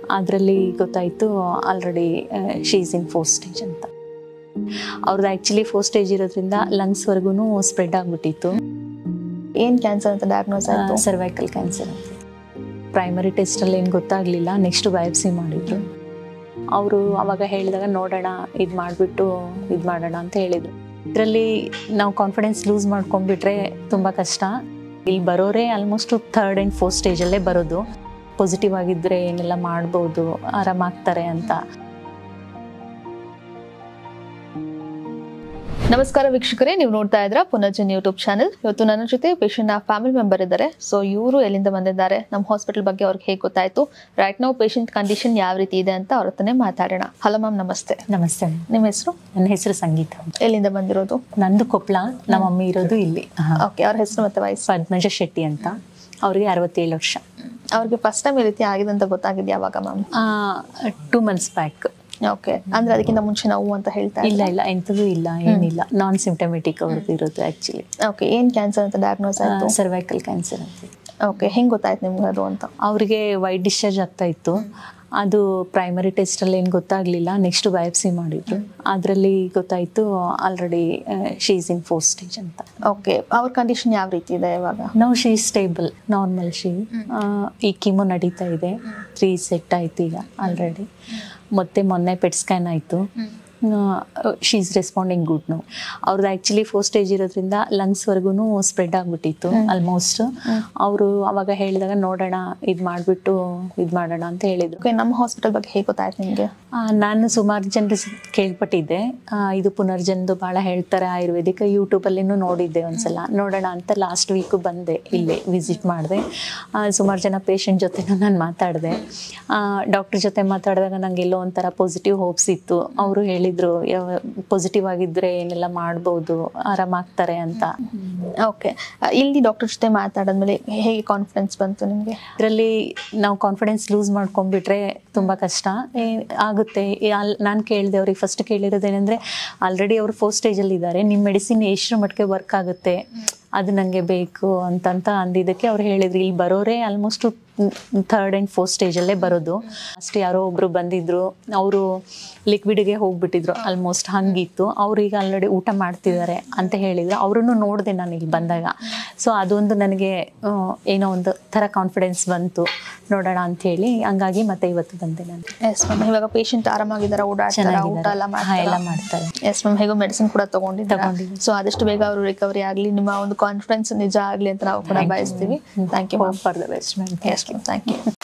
ಅದರಲ್ಲಿ ಗೊತ್ತಾಯಿತು already she's in four stage ಅಂತ ಅವ್ರದ್ದು ಆ್ಯಕ್ಚುಲಿ ಫೋರ್ ಸ್ಟೇಜ್ ಇರೋದ್ರಿಂದ ಲಂಗ್ಸ್ವರೆಗೂ ಸ್ಪ್ರೆಡ್ ಆಗಿಬಿಟ್ಟಿತ್ತು ಏನ್ ಕ್ಯಾನ್ಸರ್ ಅಂತ ಡಯಾಗ್ನೋಸ್ ಆಯ್ತು ಸರ್ವೈಕಲ್ ಕ್ಯಾನ್ಸರ್ ಅಂತ ಪ್ರೈಮರಿ ಟೆಸ್ಟಲ್ಲಿ ಏನು ಗೊತ್ತಾಗಲಿಲ್ಲ ನೆಕ್ಸ್ಟ್ ಬಯೋಪ್ಸಿ ಮಾಡಿದ್ರು ಅವರು ಅವಾಗ ಹೇಳಿದಾಗ ನೋಡೋಣ ಇದು ಮಾಡಿಬಿಟ್ಟು ಇದು ಮಾಡೋಣ ಅಂತ ಹೇಳಿದರು ಇದರಲ್ಲಿ ನಾವು ಕಾನ್ಫಿಡೆನ್ಸ್ ಲೂಸ್ ಮಾಡ್ಕೊಂಡ್ಬಿಟ್ರೆ ತುಂಬ ಕಷ್ಟ ಇಲ್ಲಿ ಬರೋರೇ ಆಲ್ಮೋಸ್ಟ್ ಥರ್ಡ್ ಆ್ಯಂಡ್ ಫೋರ್ತ್ ಸ್ಟೇಜಲ್ಲೇ ಬರೋದು ಪಾಸಿಟಿವ್ ಆಗಿದ್ದರೆ ಏನೆಲ್ಲ ಮಾಡ್ಬೋದು ಆರಾಮಾಗ್ತಾರೆ ಅಂತ ನಮಸ್ಕಾರ ವೀಕ್ಷಕರೇ ನೀವು ನೋಡ್ತಾ ಇದ್ರ ಪುನರ್ಜನ್ ಯೂಟ್ಯೂಬ್ ಚಾನೆಲ್ ಇವತ್ತು ನನ್ನ ಜೊತೆ ಪೇಷಂಟ್ ನ ಫ್ಯಾಮಿಲಿ ಮೆಂಬರ್ ಇದ್ದಾರೆ ಸೊ ಇವರು ಎಲ್ಲಿಂದ ಬಂದಿದ್ದಾರೆ ನಮ್ಮ ಹಾಸ್ಪಿಟಲ್ ಬಗ್ಗೆ ಅವ್ರಿಗೆ ಹೇಗೆ ಗೊತ್ತಾಯ್ತು ರೈಟ್ ನಾವು ಪೇಷಂಟ್ ಕಂಡೀಷನ್ ಯಾವ ರೀತಿ ಇದೆ ಅಂತ ಅವ್ರ ಹತ್ರನೇ ಮಾತಾಡೋಣ ಹಲೋ ಮ್ಯಾಮ್ ನಮಸ್ತೆ ನಮಸ್ತೆ ನಿಮ್ಮ ಹೆಸರು ನನ್ನ ಹೆಸರು ಸಂಗೀತ ಅಂತ. ಎಲ್ಲಿಂದ ಬಂದಿರೋದು ನಂದು ಕೊಪ್ಪಳ ನಮ್ಮ ಮಮ್ಮಿ ಇರೋದು ಇಲ್ಲಿ ಹಾಂ ಓಕೆ ಅವ್ರ ಹೆಸರು ಮತ್ತೆ ವಯಸ್ಸು ಪದ್ಮಜ ಶೆಟ್ಟಿ ಅಂತ ಅವ್ರಿಗೆ ಅರವತ್ತೇಳು ವರ್ಷ ಅವ್ರಿಗೆ ಫಸ್ಟ್ ಟೈಮ್ ಈ ರೀತಿ ಆಗಿದೆ ಅಂತ ಗೊತ್ತಾಗಿದೆ ಯಾವಾಗ ma'am two months back okay ಅಂದ್ರೆ ಅದಕ್ಕಿಂತ ಮುಂಚೆ ನೋವು ಅಂತ ಹೇಳ್ತಾ ಇಲ್ಲ ಇಲ್ಲ ಎಂಥದ್ದು ಇಲ್ಲ ಏನಿಲ್ಲ ನಾನ್ ಸಿಂಟಮೆಟಿಕ್ ಅವ್ರದ್ದು ಇರೋದು ಆ್ಯಕ್ಚುಲಿ ಓಕೆ ಏನ್ ಕ್ಯಾನ್ಸರ್ ಅಂತ ಡಯಾಗ್ನೋಸ್ ಆಯ್ತು ಸರ್ವೈಕಲ್ ಕ್ಯಾನ್ಸರ್ ಅಂತ ಓಕೆ ಹೆಂಗ್ ಗೊತ್ತಾಯ್ತು ನಿಮ್ಗೆ ಅದು ಅಂತ ಅವರಿಗೆ ವೈಟ್ ಡಿಸ್ಚಾರ್ಜ್ ಆಗ್ತಾ ಇತ್ತು ಅದು ಪ್ರೈಮರಿ ಟೆಸ್ಟಲ್ಲಿ ಏನು ಗೊತ್ತಾಗಲಿಲ್ಲ ನೆಕ್ಸ್ಟ್ ಬಯೋಪ್ಸಿ ಮಾಡಿದ್ರು ಅದರಲ್ಲಿ ಗೊತ್ತಾಯಿತು already she's in four stage ಅಂತ ಓಕೆ ಅವ್ರ ಕಂಡೀಷನ್ ಯಾವ ರೀತಿ ಇದೆ ಇವಾಗ ನಾವು ಶೀ ಸ್ಟೇಬಲ್ ನಾರ್ಮಲ್ ಶೀ ಈ ಕಿಮೋ ನಡೀತಾ ಇದೆ ತ್ರೀ ಸೆಟ್ ಆಯ್ತು ಈಗ ಆಲ್ರೆಡಿ ಮತ್ತೆ ಮೊನ್ನೆ ಪೆಟ್ ಸ್ಕ್ಯಾನ್ ಆಯಿತು ಶೀಸ್ ರೆಸ್ಪಾಂಡಿಂಗ್ ಗುಡ್ ನೋ ಅವ್ರದ್ದು ಆ್ಯಕ್ಚುಲಿ ಫೋರ್ ಸ್ಟೇಜ್ ಇರೋದ್ರಿಂದ ಲಂಗ್ಸ್ವರೆಗೂ ಸ್ಪ್ರೆಡ್ ಆಗಿಬಿಟ್ಟಿತ್ತು ಆಲ್ಮೋಸ್ಟ್ ಅವರು ಅವಾಗ ಹೇಳಿದಾಗ ನೋಡೋಣ ಇದು ಮಾಡಿಬಿಟ್ಟು ಇದು ಮಾಡೋಣ ಅಂತ ಹೇಳಿದರು ಓಕೆ ನಮ್ಮ ಹಾಸ್ಪಿಟಲ್ ಬಗ್ಗೆ ಹೇಗೆ ಗೊತ್ತಾಯ್ತು ನಿಮಗೆ ನಾನು ಸುಮಾರು ಜನರು ಕೇಳ್ಪಟ್ಟಿದ್ದೆ ಆ, ಇದು ಪುನರ್ಜನ್ದು ಭಾಳ ಹೇಳ್ತಾರೆ ಆಯುರ್ವೇದಿಕ್ ಯೂಟ್ಯೂಬಲ್ಲಿನೂ ನೋಡಿದ್ದೆ ಒಂದ್ಸಲ ನೋಡೋಣ ಅಂತ ಲಾಸ್ಟ್ ವೀಕು ಬಂದೆ ಇಲ್ಲಿ ವಿಸಿಟ್ ಮಾಡಿದೆ ಸುಮಾರು ಜನ ಪೇಷಂಟ್ ಜೊತೆನೂ ನಾನು ಮಾತಾಡಿದೆ ಡಾಕ್ಟ್ರ್ ಜೊತೆ ಮಾತಾಡಿದಾಗ ನಂಗೆ ಎಲ್ಲೋ ಒಂಥರ ಪಾಸಿಟಿವ್ ಹೋಪ್ಸ್ ಇತ್ತು ಅವರು ಹೇಳಿದರು ಪಾಸಿಟಿವ್ ಆಗಿದ್ದರೆ ಏನೆಲ್ಲ ಮಾಡ್ಬೋದು ಆರಾಮಾಗ್ತಾರೆ ಅಂತ ಓಕೆ ಇಲ್ಲಿ ಡಾಕ್ಟರ್ ಜೊತೆ ಮಾತಾಡಿದ್ಮೇಲೆ ಹೇಗೆ ಕಾನ್ಫಿಡೆನ್ಸ್ ಬಂತು ನಿಮಗೆ ಇದರಲ್ಲಿ ನಾವು ಕಾನ್ಫಿಡೆನ್ಸ್ ಲೂಸ್ ಮಾಡ್ಕೊಂಡ್ಬಿಟ್ರೆ ತುಂಬ ಕಷ್ಟ ಏ, ಆಗುತ್ತೆ ಅಲ್ಲಿ ನಾನು ಕೇಳಿದೆ ಅವ್ರಿಗೆ ಫಸ್ಟ್ ಕೇಳಿರೋದೇನೆಂದರೆ ಆಲ್ರೆಡಿ ಅವರು ಫೋರ್ ಸ್ಟೇಜಲ್ಲಿ ಇದ್ದಾರೆ ನಿಮ್ಮ ಮೆಡಿಸಿನ್ ಎಷ್ಟರ ಮಟ್ಟಿಗೆ ವರ್ಕ್ ಆಗುತ್ತೆ ಅದು ನನಗೆ ಬೇಕು ಅಂತಂತ ಅಂದಿದ್ದಕ್ಕೆ ಅವ್ರು ಹೇಳಿದ್ರು ಇಲ್ಲಿ ಬರೋರೇ ಆಲ್ಮೋಸ್ಟ್ ಥರ್ಡ್ ಆ್ಯಂಡ್ ಫೋರ್ತ್ ಸ್ಟೇಜಲ್ಲೇ ಬರೋದು ಅಷ್ಟು ಯಾರೋ ಒಬ್ಬರು ಬಂದಿದ್ರು ಅವರು ಲಿಕ್ವಿಡ್ಗೆ ಹೋಗ್ಬಿಟ್ಟಿದ್ರು ಆಲ್ಮೋಸ್ಟ್ ಹಂಗಿತ್ತು ಅವ್ರು ಈಗ ಆಲ್ರೆಡಿ ಊಟ ಮಾಡ್ತಿದ್ದಾರೆ ಅಂತ ಹೇಳಿದ್ರು ಅವರನ್ನು ನೋಡಿದೆ ನಾನು ಇಲ್ಲಿ ಬಂದಾಗ ಸೊ ಅದೊಂದು ನನಗೆ ಆ, ಏನೋ ಒಂದು ಥರ ಕಾನ್ಫಿಡೆನ್ಸ್ ಬಂತು ನೋಡೋಣ ಅಂತ ಹೇಳಿ ಹಂಗಾಗಿ ಮತ್ತೆ ಇವತ್ತು ಬಂದೆ ನಾನು ಎಸ್ ಮ್ಯಾಮ್ ಇವಾಗ ಪೇಷಂಟ್ ಆರಾಮಾಗಿದ್ದಾರೆ ಓಡಾಡ್ತಾರ ಊಟ ಎಲ್ಲ ಚೆನ್ನಾಗಿದ್ದಾರೆ ಹಾ, ಎಲ್ಲ ಮಾಡ್ತಾರೆ ಮಾಡ್ತಾರೆ ಎಸ್ ಮ್ಯಾಮ್ ಹೇಗೋ ಮೆಡಿಸಿನ್ ಕೂಡ ತಗೊಂಡಿದ್ದಾರೆ ತಗೊಂಡಿದ್ದೀನಿ. ಸೊ ಆದಷ್ಟು ಬೇಗ ಅವರು ರಿಕವರಿ ಆಗಲಿ ನಿಮ್ಮ ಒಂದು ಕಾನ್ಫಿಡೆನ್ಸ್ ನಿಜ ಆಗಲಿ ಅಂತ ನಾವು ಕೂಡ ಬಯಸ್ತೀವಿ thank you ma'am for the best ma'am yes ma'am thank you